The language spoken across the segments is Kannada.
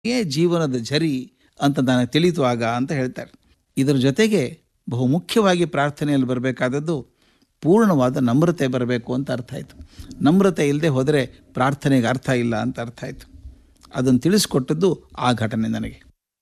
ಏ ಜೀವನದ ಝರಿ ಅಂತ ನನಗೆ ತಿಳಿತು ಆಗ ಅಂತ ಹೇಳ್ತಾರೆ ಇದರ ಜೊತೆಗೆ ಬಹು ಮುಖ್ಯವಾಗಿ ಪ್ರಾರ್ಥನೆಯಲ್ಲಿ ಬರಬೇಕಾದದ್ದು ಪೂರ್ಣವಾದ ನಮ್ರತೆ ಬರಬೇಕು ಅಂತ ಅರ್ಥ ಆಯಿತು ನಮ್ರತೆ ಇಲ್ಲದೆ ಹೋದರೆ ಪ್ರಾರ್ಥನೆಗೆ ಅರ್ಥ ಇಲ್ಲ ಅಂತ ಅರ್ಥ ಆಯಿತು ಅದನ್ನು ತಿಳಿಸ್ಕೊಟ್ಟದ್ದು ಆ ಘಟನೆ ನನಗೆ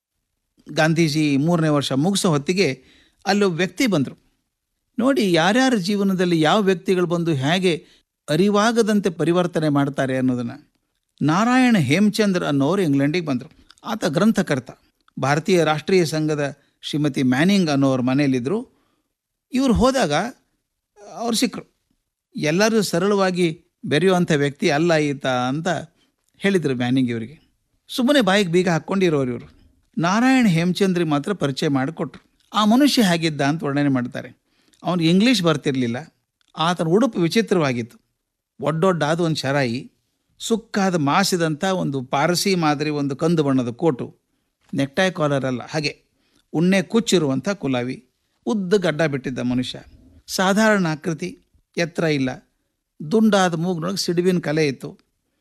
ಗಾಂಧೀಜಿ ಮೂರನೇ ವರ್ಷ ಮುಗಿಸೋ ಹೊತ್ತಿಗೆ ಅಲ್ಲೊಬ್ಬ ವ್ಯಕ್ತಿ ಬಂದರು ನೋಡಿ ಯಾರ್ಯಾರ ಜೀವನದಲ್ಲಿ ಯಾವ ವ್ಯಕ್ತಿಗಳು ಬಂದು ಹೇಗೆ ಅರಿವಾಗದಂತೆ ಪರಿವರ್ತನೆ ಮಾಡ್ತಾರೆ ಅನ್ನೋದನ್ನು ನಾರಾಯಣ ಹೇಮಚಂದ್ರ ಅನ್ನೋರು ಇಂಗ್ಲೆಂಡಿಗೆ ಬಂದರು ಆತ ಗ್ರಂಥಕರ್ತ ಭಾರತೀಯ ರಾಷ್ಟ್ರೀಯ ಸಂಘದ ಶ್ರೀಮತಿ ಮ್ಯಾನಿಂಗ್ ಅನ್ನೋರ ಮನೆಯಲ್ಲಿದ್ದರು ಇವರು ಹೋದಾಗ ಅವ್ರು ಸಿಕ್ಕರು ಎಲ್ಲರೂ ಸರಳವಾಗಿ ಬೆರೆಯುವಂಥ ವ್ಯಕ್ತಿ ಅಲ್ಲ ಈತ ಅಂತ ಹೇಳಿದರು ಮ್ಯಾನಿಂಗ್ ಇವರಿಗೆ ಸುಮ್ಮನೆ ಬಾಯಿಗೆ ಬೀಗ ಹಾಕ್ಕೊಂಡಿರೋರು ಇವರು ನಾರಾಯಣ ಹೇಮಚಂದ್ರಿಗೆ ಮಾತ್ರ ಪರಿಚಯ ಮಾಡಿಕೊಟ್ರು ಆ ಮನುಷ್ಯ ಹೇಗಿದ್ದ ಅಂತ ವರ್ಣನೆ ಮಾಡ್ತಾರೆ ಅವನಿಗೆ ಇಂಗ್ಲೀಷ್ ಬರ್ತಿರಲಿಲ್ಲ ಆತನ ಉಡುಪು ವಿಚಿತ್ರವಾಗಿತ್ತು ಒಡ್ಡೊಡ್ಡಾದ ಒಂದು ಶರಾಯಿ ಸುಕ್ಕಾದ ಮಾಸಿದಂಥ ಒಂದು ಪಾರಸಿ ಮಾದರಿ ಒಂದು ಕಂದು ಬಣ್ಣದ ಕೋಟು ನೆಕ್ಟಾಯ್ ಕಾಲರ್ ಅಲ್ಲ ಹಾಗೆ ಉಣ್ಣೆ ಕುಚ್ಚಿರುವಂಥ ಕುಲಾವಿ ಉದ್ದ ಗಡ್ಡ ಬಿಟ್ಟಿದ್ದ ಮನುಷ್ಯ ಸಾಧಾರಣ ಆಕೃತಿ ಎತ್ತರ ಇಲ್ಲ ದುಂಡಾದ ಮೂಗಿನೊಳಗೆ ಸಿಡಿವಿನ ಕಲೆ ಇತ್ತು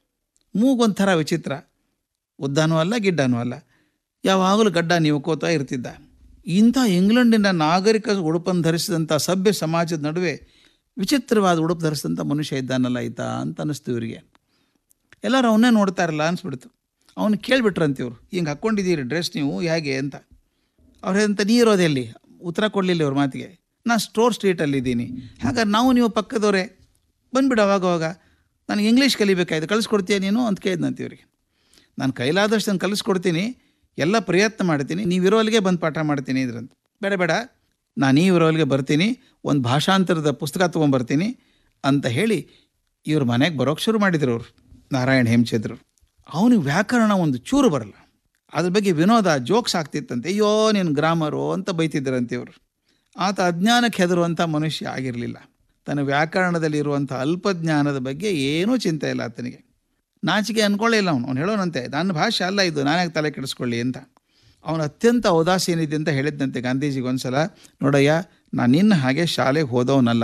ಮೂಗೊಂಥರ ವಿಚಿತ್ರ ಉದ್ದನೂ ಅಲ್ಲ ಗಿಡ್ಡನೂ ಅಲ್ಲ ಯಾವಾಗಲೂ ಗಡ್ಡ ನೀವುಕೋತಾ ಇರ್ತಿದ್ದ ಇಂಥ ಇಂಗ್ಲೆಂಡಿನ ನಾಗರಿಕ ಉಡುಪನ್ನು ಧರಿಸಿದಂಥ ಸಭ್ಯ ಸಮಾಜದ ನಡುವೆ ವಿಚಿತ್ರವಾದ ಉಡುಪು ಧರಿಸಿದಂಥ ಮನುಷ್ಯ ಇದ್ದಾನಲ್ಲ ಈತ ಅಂತ ಅನ್ನಿಸ್ತು ಇವರಿಗೆ ಎಲ್ಲರೂ ಅವನ್ನೇ ನೋಡ್ತಾ ಇರಲ್ಲ ಅನಿಸ್ಬಿಡ್ತು ಅವನು ಕೇಳಿಬಿಟ್ರಂತೆ ಇವರು ಹಿಂಗೆ ಹಾಕ್ಕೊಂಡಿದ್ದೀರಿ ಡ್ರೆಸ್ ನೀವು ಹೇಗೆ ಅಂತ ಅವ್ರು ಹೇಳಿದಂತ ನೀ ಇರೋದು ಎಲ್ಲಿ ಉತ್ತರ ಕೊಡಲಿಲ್ಲ ಇವ್ರ ಮಾತಿಗೆ ನಾನು ಸ್ಟೋರ್ ಸ್ಟ್ರೀಟಲ್ಲಿದ್ದೀನಿ ಹಾಗಾದ್ರೆ ನಾವು ನೀವು ಪಕ್ಕದವರೇ ಬಂದ್ಬಿಡು ಅವಾಗ ಅವಾಗ ನನಗೆ ಇಂಗ್ಲೀಷ್ ಕಲಿಬೇಕಾಯ್ತು ಕಲಿಸ್ಕೊಡ್ತೀಯ ನೀನು ಅಂತ ಕೇಳಿದ್ನಂತ ಇವ್ರಿಗೆ ನಾನು ಕೈಲಾದಷ್ಟು ನಾನು ಕಲಿಸ್ಕೊಡ್ತೀನಿ ಎಲ್ಲ ಪ್ರಯತ್ನ ಮಾಡ್ತೀನಿ ನೀವು ಇರೋಲ್ಲಿಗೆ ಬಂದು ಪಾಠ ಮಾಡ್ತೀನಿ ಇದ್ರಂತ ಬೇಡ ಬೇಡ ನಾನು ಈ ಇರೋಲ್ಲಿಗೆ ಬರ್ತೀನಿ ಒಂದು ಭಾಷಾಂತರದ ಪುಸ್ತಕ ತೊಗೊಂಬರ್ತೀನಿ ಅಂತ ಹೇಳಿ ಇವ್ರ ಮನೆಗೆ ಬರೋಕ್ಕೆ ಶುರು ಮಾಡಿದ್ರು ಅವರು ನಾರಾಯಣ ಹೇಮಚಂದ್ರು ಅವನಿಗೆ ವ್ಯಾಕರಣ ಒಂದು ಚೂರು ಬರಲ್ಲ ಅದ್ರ ಬಗ್ಗೆ ವಿನೋದ ಜೋಕ್ಸ್ ಆಗ್ತಿತ್ತಂತೆ ಅಯ್ಯೋ ನೀನು ಗ್ರಾಮರು ಅಂತ ಬೈತಿದ್ದರಂತೆ ಇವರು ಆತ ಅಜ್ಞಾನಕ್ಕೆ ಹೆದರುವಂಥ ಮನುಷ್ಯ ಆಗಿರಲಿಲ್ಲ ತನ್ನ ವ್ಯಾಕರಣದಲ್ಲಿರುವಂಥ ಅಲ್ಪಜ್ಞಾನದ ಬಗ್ಗೆ ಏನೂ ಚಿಂತೆ ಇಲ್ಲ ಆತನಿಗೆ ನಾಚಿಕೆ ಅಂದ್ಕೊಳ್ಳಿಲ್ಲ ಅವನು ಅವ್ನು ಹೇಳೋನಂತೆ ನನ್ನ ಭಾಷೆ ಅಲ್ಲ ಇದು ನಾನ್ಯಾಕೆ ತಲೆ ಕೆಡಿಸ್ಕೊಳ್ಳಿ ಅಂತ ಅವನು ಅತ್ಯಂತ ಔದಾಸೀನಿದೆ ಅಂತ ಹೇಳಿದ್ದಂತೆ ಗಾಂಧೀಜಿಗೆ ಒಂದ್ಸಲ ನೋಡಯ್ಯ ನಾನು ನಿನ್ನ ಹಾಗೆ ಶಾಲೆಗೆ ಹೋದವನಲ್ಲ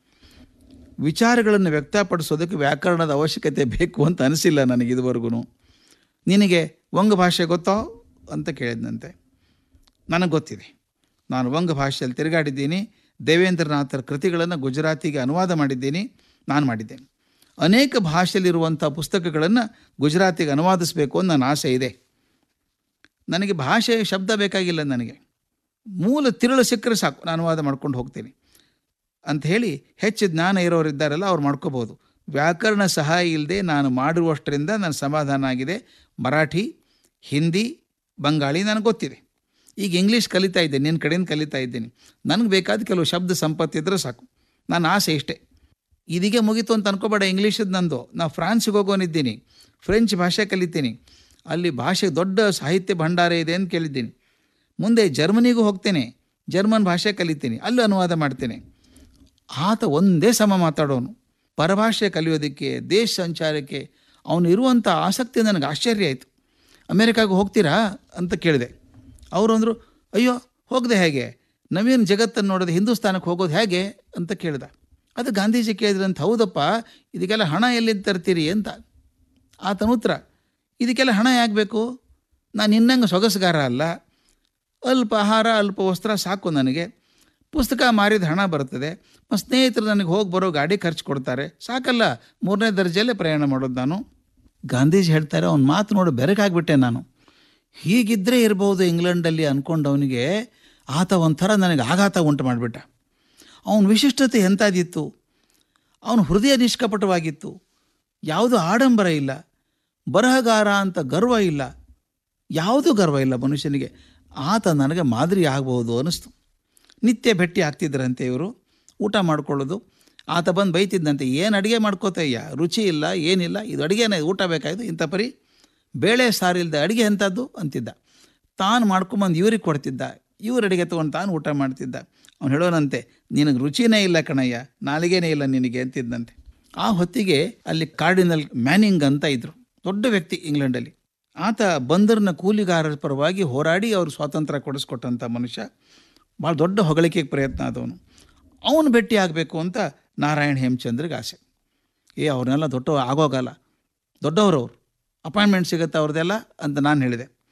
ವಿಚಾರಗಳನ್ನು ವ್ಯಕ್ತಪಡಿಸೋದಕ್ಕೆ ವ್ಯಾಕರಣದ ಅವಶ್ಯಕತೆ ಬೇಕು ಅಂತ ಅನಿಸಿಲ್ಲ ನನಗೆ ಇದುವರೆಗೂ ನಿನಗೆ ವಂಗ ಭಾಷೆ ಗೊತ್ತೋ ಅಂತ ಕೇಳಿದ್ನಂತೆ ನನಗೆ ಗೊತ್ತಿದೆ ನಾನು ವಂಗ ಭಾಷೆಯಲ್ಲಿ ತಿರುಗಾಡಿದ್ದೀನಿ ದೇವೇಂದ್ರನಾಥರ ಕೃತಿಗಳನ್ನು ಗುಜರಾತಿಗೆ ಅನುವಾದ ಮಾಡಿದ್ದೀನಿ ನಾನು ಮಾಡಿದ್ದೇನೆ ಅನೇಕ ಭಾಷೆಯಲ್ಲಿರುವಂಥ ಪುಸ್ತಕಗಳನ್ನು ಗುಜರಾತಿಗೆ ಅನುವಾದಿಸಬೇಕು ಅಂತ ನನ್ನ ಆಸೆ ಇದೆ ನನಗೆ ಭಾಷೆ ಶಬ್ದ ಬೇಕಾಗಿಲ್ಲ ನನಗೆ ಮೂಲ ತಿರುಳು ಸಿಕ್ಕರೆ ಸಾಕು ನಾನು ಅನುವಾದ ಮಾಡ್ಕೊಂಡು ಹೋಗ್ತೀನಿ ಅಂತ ಹೇಳಿ ಹೆಚ್ಚು ಜ್ಞಾನ ಇರೋರು ಇದ್ದಾರಲ್ಲ ಅವ್ರು ಮಾಡ್ಕೋಬೋದು ವ್ಯಾಕರಣ ಸಹಾಯ ಇಲ್ಲದೆ ನಾನು ಮಾಡಿರುವಷ್ಟರಿಂದ ನನ್ನ ಸಮಾಧಾನ ಆಗಿದೆ ಮರಾಠಿ ಹಿಂದಿ ಬಂಗಾಳಿ ನನಗೆ ಗೊತ್ತಿದೆ ಈಗ ಇಂಗ್ಲೀಷ್ ಕಲಿತಾ ಇದ್ದೇನೆ ನಿನ್ನ ಕಡೆಯಿಂದ ಕಲಿತಾ ಇದ್ದೀನಿ ನನಗೆ ಬೇಕಾದ ಕೆಲವು ಶಬ್ದ ಸಂಪತ್ತಿದ್ರೆ ಸಾಕು ನನ್ನ ಆಸೆ ಇಷ್ಟೇ ಇದೀಗೆ ಮುಗೀತು ಅಂತ ಅನ್ಕೋಬೇಡ ಇಂಗ್ಲೀಷದ್ದು ನಂದು ನಾವು ಫ್ರಾನ್ಸಿಗೆ ಹೋಗೋನಿದ್ದೀನಿ ಫ್ರೆಂಚ್ ಭಾಷೆ ಕಲಿತೀನಿ ಅಲ್ಲಿ ಭಾಷೆ ದೊಡ್ಡ ಸಾಹಿತ್ಯ ಭಂಡಾರ ಇದೆ ಅಂತ ಕೇಳಿದ್ದೀನಿ ಮುಂದೆ ಜರ್ಮನಿಗೂ ಹೋಗ್ತೇನೆ ಜರ್ಮನ್ ಭಾಷೆ ಕಲಿತೀನಿ ಅಲ್ಲೂ ಅನುವಾದ ಮಾಡ್ತೇನೆ ಆತ ಒಂದೇ ಸಮ ಮಾತಾಡೋನು ಪರಭಾಷೆ ಕಲಿಯೋದಕ್ಕೆ ದೇಶ ಸಂಚಾರಕ್ಕೆ ಅವನು ಇರುವಂಥ ಆಸಕ್ತಿ ನನಗೆ ಆಶ್ಚರ್ಯ ಆಯಿತು ಅಮೇರಿಕಾಗೆ ಹೋಗ್ತೀರಾ ಅಂತ ಕೇಳಿದೆ ಅವರು ಅಂದರು ಅಯ್ಯೋ ಹೋಗದೆ ಹೇಗೆ ನವೀನ ಜಗತ್ತನ್ನು ನೋಡೋದು ಹಿಂದೂಸ್ತಾನಕ್ಕೆ ಹೋಗೋದು ಹೇಗೆ ಅಂತ ಕೇಳಿದ ಅದು ಗಾಂಧೀಜಿ ಕೇಳಿದ್ರಂತ ಹೌದಪ್ಪ ಇದಕ್ಕೆಲ್ಲ ಹಣ ಎಲ್ಲಿಂದ ತರ್ತೀರಿ ಅಂತ ಆತನ ಉತ್ತರ ಇದಕ್ಕೆಲ್ಲ ಹಣ ಯಾಕೆ ಬೇಕು ನಾನು ಇನ್ನಂಗೆ ಸೊಗಸುಗಾರ ಅಲ್ಲ ಅಲ್ಪ ಆಹಾರ ಅಲ್ಪ ವಸ್ತ್ರ ಸಾಕು ನನಗೆ ಪುಸ್ತಕ ಮಾರಿದ ಹಣ ಬರ್ತದೆ ಮತ್ತು ಸ್ನೇಹಿತರು ನನಗೆ ಹೋಗಿ ಬರೋ ಗಾಡಿ ಖರ್ಚು ಕೊಡ್ತಾರೆ ಸಾಕಲ್ಲ ಮೂರನೇ ದರ್ಜೆಯಲ್ಲೇ ಪ್ರಯಾಣ ಮಾಡೋದು ನಾನು ಗಾಂಧೀಜಿ ಹೇಳ್ತಾರೆ ಅವ್ನ ಮಾತು ನೋಡಿ ಬೆರಗಾಗ್ಬಿಟ್ಟೆ ನಾನು ಹೀಗಿದ್ದರೆ ಇರ್ಬೋದು ಇಂಗ್ಲೆಂಡಲ್ಲಿ ಅಂದ್ಕೊಂಡವನಿಗೆ ಆತ ಒಂಥರ ನನಗೆ ಆಘಾತ ಉಂಟು ಮಾಡಿಬಿಟ್ಟ ಅವನ ವಿಶಿಷ್ಟತೆ ಎಂಥದಿತ್ತು ಅವನ ಹೃದಯ ನಿಷ್ಕಪಟವಾಗಿತ್ತು ಯಾವುದೂ ಆಡಂಬರ ಇಲ್ಲ ಬರಹಗಾರ ಅಂತ ಗರ್ವ ಇಲ್ಲ ಯಾವುದೂ ಗರ್ವ ಇಲ್ಲ ಮನುಷ್ಯನಿಗೆ ಆತ ನನಗೆ ಮಾದರಿ ಆಗ್ಬೋದು ಅನ್ನಿಸ್ತು ನಿತ್ಯ ಭೇಟಿ ಆಗ್ತಿದ್ರಂತೆ ಇವರು ಊಟ ಮಾಡ್ಕೊಳ್ಳೋದು ಆತ ಬಂದು ಬೈತಿದ್ದಂತೆ ಏನು ಅಡುಗೆ ಮಾಡ್ಕೋತಯ್ಯ ರುಚಿ ಇಲ್ಲ ಏನಿಲ್ಲ ಇದು ಅಡುಗೆನೇ ಊಟ ಬೇಕಾಯಿತು ಇಂಥ ಪರಿ ಬೇಳೆ ಸಾರಿಲ್ಲದೆ ಅಡುಗೆ ಎಂಥದ್ದು ಅಂತಿದ್ದ ತಾನು ಮಾಡ್ಕೊಂಬಂದು ಇವ್ರಿಗೆ ಕೊಡ್ತಿದ್ದ ಇವ್ರ ಅಡುಗೆ ತೊಗೊಂಡು ತಾನು ಊಟ ಮಾಡ್ತಿದ್ದ ಅವ್ನು ಹೇಳೋನಂತೆ ನಿನಗೆ ರುಚಿನೇ ಇಲ್ಲ ಕಣಯ್ಯ ನಾಲಿಗೆನೇ ಇಲ್ಲ ನಿನಗೆ ಅಂತಿದ್ದಂತೆ ಆ ಹೊತ್ತಿಗೆ ಅಲ್ಲಿ ಕಾರ್ಡಿನಲ್ ಮ್ಯಾನಿಂಗ್ ಅಂತ ಇದ್ದರು ದೊಡ್ಡ ವ್ಯಕ್ತಿ ಇಂಗ್ಲೆಂಡಲ್ಲಿ ಆತ ಬಂದರ್ನ ಕೂಲಿಗಾರರ ಪರವಾಗಿ ಹೋರಾಡಿ ಅವರು ಸ್ವಾತಂತ್ರ್ಯ ಕೊಡಿಸ್ಕೊಟ್ಟಂಥ ಮನುಷ್ಯ ಭಾಳ ದೊಡ್ಡ ಹೊಗಳಿಕೆಗೆ ಪ್ರಯತ್ನ ಆದವನು ಅವನು ಭೇಟಿ ಆಗಬೇಕು ಅಂತ ನಾರಾಯಣ ಹೇಮಚಂದ್ರಿಗೆ ಆಸೆ ಏ ಅವ್ರನ್ನೆಲ್ಲ ದೊಡ್ಡ ಆಗೋಗಲ್ಲ ದೊಡ್ಡವರು ಅವರು ಅಪಾಯಿಂಟ್ಮೆಂಟ್ ಸಿಗುತ್ತೆ ಅವ್ರದ್ದೆಲ್ಲ ಅಂತ ನಾನು ಹೇಳಿದೆ